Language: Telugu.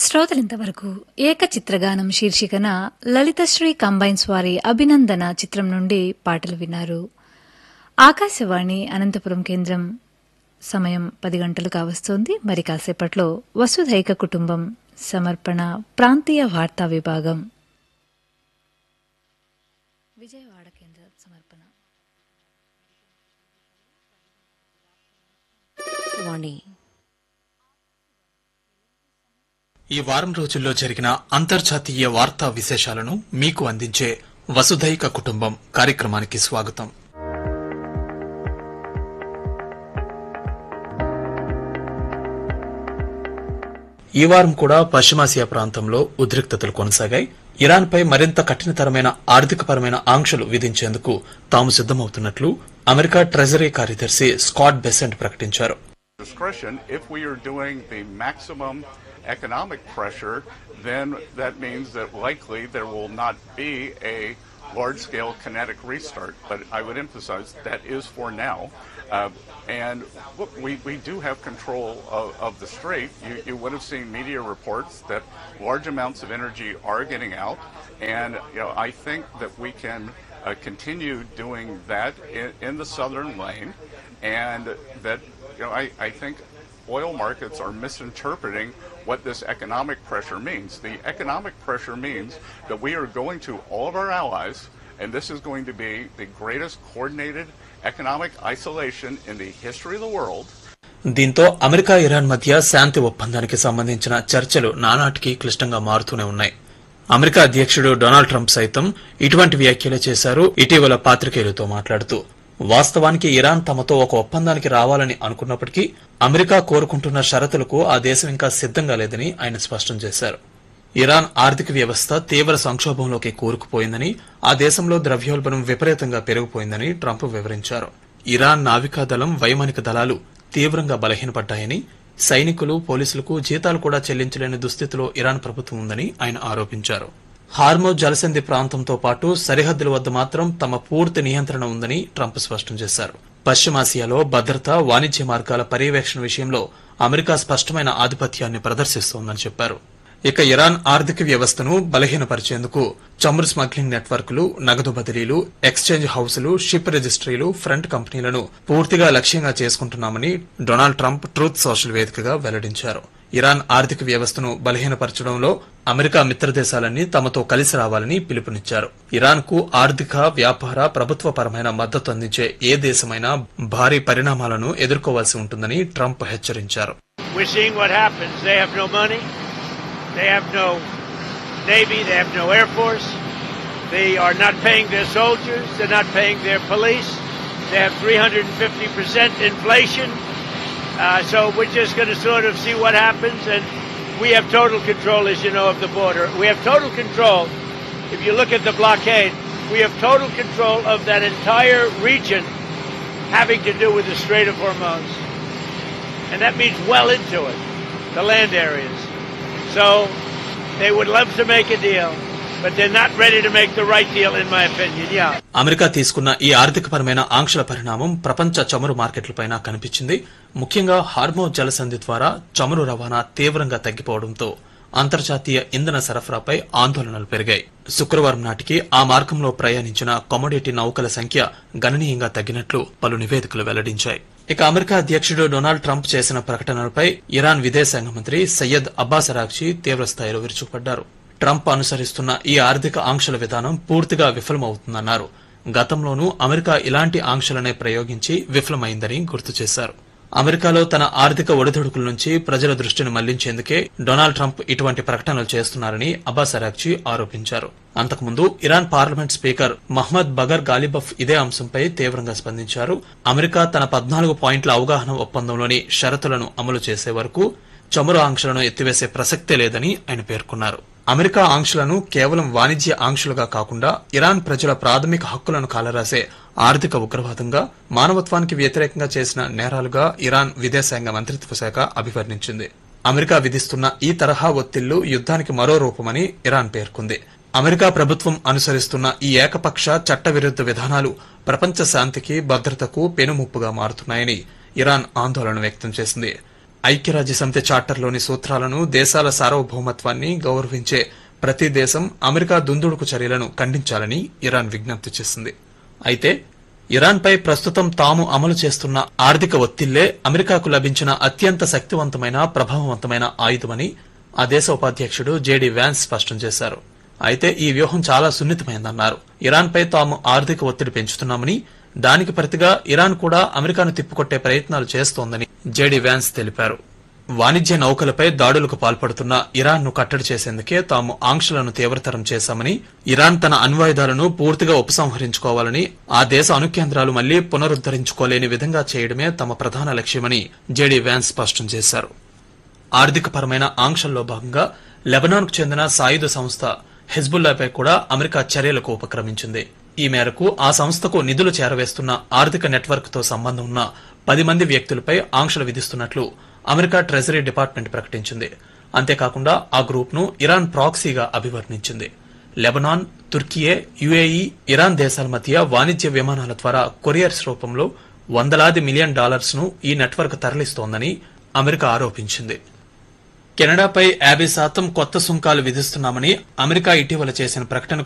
శ్రోతలింతవరకు ఏకచిత్రగానం శీర్షికన లలితశ్రీ కంబైన్స్ వారి అభినందన చిత్రం నుండి పాటలు విన్నారు ఆకాశవాణి అనంతపురం కేంద్రం సమయం పది గంటలు కావస్తోంది మరి కాసేపట్లో వసుధైక కుటుంబం సమర్పణ ప్రాంతీయ వార్తా విభాగం విజయవాడ కేంద్ర సమర్పణ వాణి ఈ వారం రోజుల్లో జరిగిన అంతర్జాతీయ వార్తా విశేషాలను మీకు అందించే వసుధైక కుటుంబం కార్యక్రమానికి స్వాగతం ఈ వారం కూడా పశ్చిమాసియా ప్రాంతంలో ఉద్రిక్తతలు కొనసాగాయి ఇరాన్పై మరింత కఠినతరమైన ఆర్థికపరమైన ఆంక్షలు విధించేందుకు తాము సిద్దమవుతున్నట్లు అమెరికా ట్రెజరీ కార్యదర్శి స్కాట్ బెసెంట్ ప్రకటించారు discretion. If we are doing the maximum economic pressure, then that means that likely there will not be a large scale kinetic restart. But I would emphasize that is for now. Uh, and look, we, we do have control of, of the strait. You, you would have seen media reports that large amounts of energy are getting out. And you know, I think that we can uh, continue doing that in, in the southern lane and that you know, I, I think oil markets are misinterpreting what this economic pressure means. The economic pressure means that we are going to all of our allies, and this is going to be the greatest coordinated economic isolation in the history of the world. దీంతో అమెరికా ఇరాన్ మధ్య శాంతి ఒప్పందానికి సంబంధించిన చర్చలు నానాటికి క్లిష్టంగా మారుతూనే ఉన్నాయి అమెరికా అధ్యక్షుడు డొనాల్డ్ ట్రంప్ సైతం ఇటువంటి వ్యాఖ్యలు చేశారు ఇటీవల పాత్రికేయులతో మాట్లాడుతూ వాస్తవానికి ఇరాన్ తమతో ఒక ఒప్పందానికి రావాలని అనుకున్నప్పటికీ అమెరికా కోరుకుంటున్న షరతులకు ఆ దేశం ఇంకా సిద్ధంగా లేదని ఆయన స్పష్టం చేశారు ఇరాన్ ఆర్థిక వ్యవస్థ తీవ్ర సంక్షోభంలోకి కూరుకుపోయిందని ఆ దేశంలో ద్రవ్యోల్బణం విపరీతంగా పెరిగిపోయిందని ట్రంప్ వివరించారు ఇరాన్ నావికా దళం వైమానిక దళాలు తీవ్రంగా బలహీనపడ్డాయని సైనికులు పోలీసులకు జీతాలు కూడా చెల్లించలేని దుస్థితిలో ఇరాన్ ప్రభుత్వం ఉందని ఆయన ఆరోపించారు హార్మో జలసంధి ప్రాంతంతో పాటు సరిహద్దుల వద్ద మాత్రం తమ పూర్తి నియంత్రణ ఉందని ట్రంప్ స్పష్టం చేశారు పశ్చిమాసియాలో భద్రత వాణిజ్య మార్గాల పర్యవేక్షణ విషయంలో అమెరికా స్పష్టమైన ఆధిపత్యాన్ని ప్రదర్శిస్తోందని చెప్పారు ఇక ఇరాన్ ఆర్థిక వ్యవస్థను బలహీనపరిచేందుకు చమురు స్మగ్లింగ్ నెట్వర్క్లు నగదు బదిలీలు ఎక్స్చేంజ్ హౌసులు షిప్ రిజిస్ట్రీలు ఫ్రంట్ కంపెనీలను పూర్తిగా లక్ష్యంగా చేసుకుంటున్నామని డొనాల్డ్ ట్రంప్ ట్రూత్ సోషల్ వేదికగా వెల్లడించారు ఇరాన్ ఆర్థిక వ్యవస్థను బలహీనపరచడంలో అమెరికా మిత్రదేశాలన్నీ తమతో కలిసి రావాలని పిలుపునిచ్చారు ఇరాన్ కు ఆర్థిక వ్యాపార ప్రభుత్వపరమైన మద్దతు అందించే ఏ దేశమైనా భారీ పరిణామాలను ఎదుర్కోవాల్సి ఉంటుందని ట్రంప్ హెచ్చరించారు We're seeing what happens. They have no money. They have no Navy. They have no Air Force. They are not paying their soldiers. They're not paying their police. They have 350% inflation. Uh, so we're just going to sort of see what happens. And we have total control, as you know, of the border. We have total control. If you look at the blockade, we have total control of that entire region having to do with the Strait of Hormuz. And that means well into it, the land areas. So they would love to make a deal, but they're not ready to make the right deal, in my opinion. Yeah. America తీసుకున్న ఈ ఆర్థికపరమైన ఆంక్షల పరిణామం ప్రపంచ చమురు మార్కెట్లపైన కనిపించింది ముఖ్యంగా హార్మో జలసంధి ద్వారా చమురు రవాణా తీవ్రంగా తగ్గిపోవడంతో అంతర్జాతీయ ఇంధన సరఫరాపై ఆందోళనలు పెరిగాయి శుక్రవారం నాటికి ఆ మార్గంలో ప్రయాణించిన కమోడిటీ నౌకల సంఖ్య గణనీయంగా తగ్గినట్లు పలు నివేదికలు వెల్లడించాయి ఇక అమెరికా అధ్యక్షుడు డొనాల్డ్ ట్రంప్ చేసిన ప్రకటనలపై ఇరాన్ విదేశాంగ మంత్రి సయ్యద్ అబ్బాస్ అరాక్షి తీవ్రస్థాయిలో విరుచుకుపడ్డారు ట్రంప్ అనుసరిస్తున్న ఈ ఆర్థిక ఆంక్షల విధానం పూర్తిగా విఫలమవుతుందన్నారు గతంలోనూ అమెరికా ఇలాంటి ఆంక్షలనే ప్రయోగించి విఫలమైందని గుర్తు చేశారు అమెరికాలో తన ఆర్థిక ఒడిదుడుకుల నుంచి ప్రజల దృష్టిని మళ్లించేందుకే డొనాల్డ్ ట్రంప్ ఇటువంటి ప్రకటనలు చేస్తున్నారని అబ్బాస్ అరాక్చి ఆరోపించారు అంతకుముందు Iran parliament speaker Mohammad Bagher Ghalibaf ఇదే అంశంపై తీవ్రంగా స్పందించారు అమెరికా తన పద్నాలుగు పాయింట్ల అవగాహన ఒప్పందంలోని షరతులను అమలు చేసే వరకు చమురు ఆంక్షలను ఎత్తివేసే ప్రసక్తే లేదని ఆయన పేర్కొన్నారు అమెరికా ఆంక్షలను కేవలం వాణిజ్య ఆంక్షలుగా కాకుండా ఇరాన్ ప్రజల ప్రాథమిక హక్కులను కాలరాసే ఆర్థిక ఉగ్రవాదంగా మానవత్వానికి వ్యతిరేకంగా చేసిన నేరాలుగా ఇరాన్ విదేశాంగ మంత్రిత్వ శాఖ అభివర్ణించింది అమెరికా విధిస్తున్న ఈ తరహా ఒత్తిళ్లు యుద్ధానికి మరో రూపమని ఇరాన్ పేర్కొంది అమెరికా ప్రభుత్వం అనుసరిస్తున్న ఈ ఏకపక్ష చట్టవిరుద్ధ విధానాలు ప్రపంచ శాంతికి భద్రతకు పెనుముప్పుగా మారుతున్నాయని ఇరాన్ ఆందోళన వ్యక్తం చేసింది ఐక్యరాజ్య సమితి చార్టర్లోని సూత్రాలను దేశాల సార్వభౌమత్వాన్ని గౌరవించే ప్రతి దేశం అమెరికా దుందుడుకు చర్యలను ఖండించాలని ఇరాన్ విజ్ఞప్తి చేసింది అయితే ఇరాన్పై ప్రస్తుతం తాము అమలు చేస్తున్న ఆర్థిక ఒత్తిళ్లే అమెరికాకు లభించిన అత్యంత శక్తివంతమైన ప్రభావవంతమైన ఆయుధమని ఆ దేశ ఉపాధ్యక్షుడు జేడీ వ్యాన్స్ స్పష్టం చేశారు అయితే ఈ వ్యూహం చాలా సున్నితమైందన్నారు ఇరాన్పై తాము ఆర్థిక ఒత్తిడి పెంచుతున్నామని దానికి ప్రతిగా ఇరాన్ కూడా అమెరికాను తిప్పుకొట్టే ప్రయత్నాలు చేస్తోందని జేడీ వ్యాన్స్ తెలిపారు వాణిజ్య నౌకలపై దాడులకు పాల్పడుతున్న ఇరాన్ ను కట్టడి చేసేందుకే తాము ఆంక్షలను తీవ్రతరం చేశామని ఇరాన్ తన అణ్వాయుధాలను పూర్తిగా ఉపసంహరించుకోవాలని ఆ దేశ అణుకేంద్రాలు మళ్లీ పునరుద్దరించుకోలేని విధంగా చేయడమే తమ ప్రధాన లక్ష్యమని జేడీ వ్యాన్స్ స్పష్టం చేశారు ఆర్థికపరమైన ఆంక్షల్లో భాగంగా లెబనాన్కు చెందిన సాయుధ సంస్థ హెజ్బుల్లాపై కూడా అమెరికా చర్యలకు ఉపక్రమించింది ఈ మేరకు ఆ సంస్థకు నిధులు చేరవేస్తున్న ఆర్థిక నెట్వర్క్ తో సంబంధం ఉన్న పది మంది వ్యక్తులపై ఆంక్షలు విధిస్తున్నట్లు అమెరికా ట్రెజరీ డిపార్ట్మెంట్ ప్రకటించింది అంతేకాకుండా ఆ గ్రూప్ ను ఇరాన్ ప్రాక్సీగా అభివర్ణించింది లెబనాన్ తుర్కియే యుఏఈ ఇరాన్ దేశాల మధ్య వాణిజ్య విమానాల ద్వారా కొరియర్స్ రూపంలో వందలాది మిలియన్ డాలర్స్ ను ఈ నెట్వర్క్ తరలిస్తోందని అమెరికా ఆరోపించింది కెనడాపై యాభై శాతం కొత్త సుంకాలు విధిస్తున్నామని అమెరికా ఇటీవల చేసిన ప్రకటనకు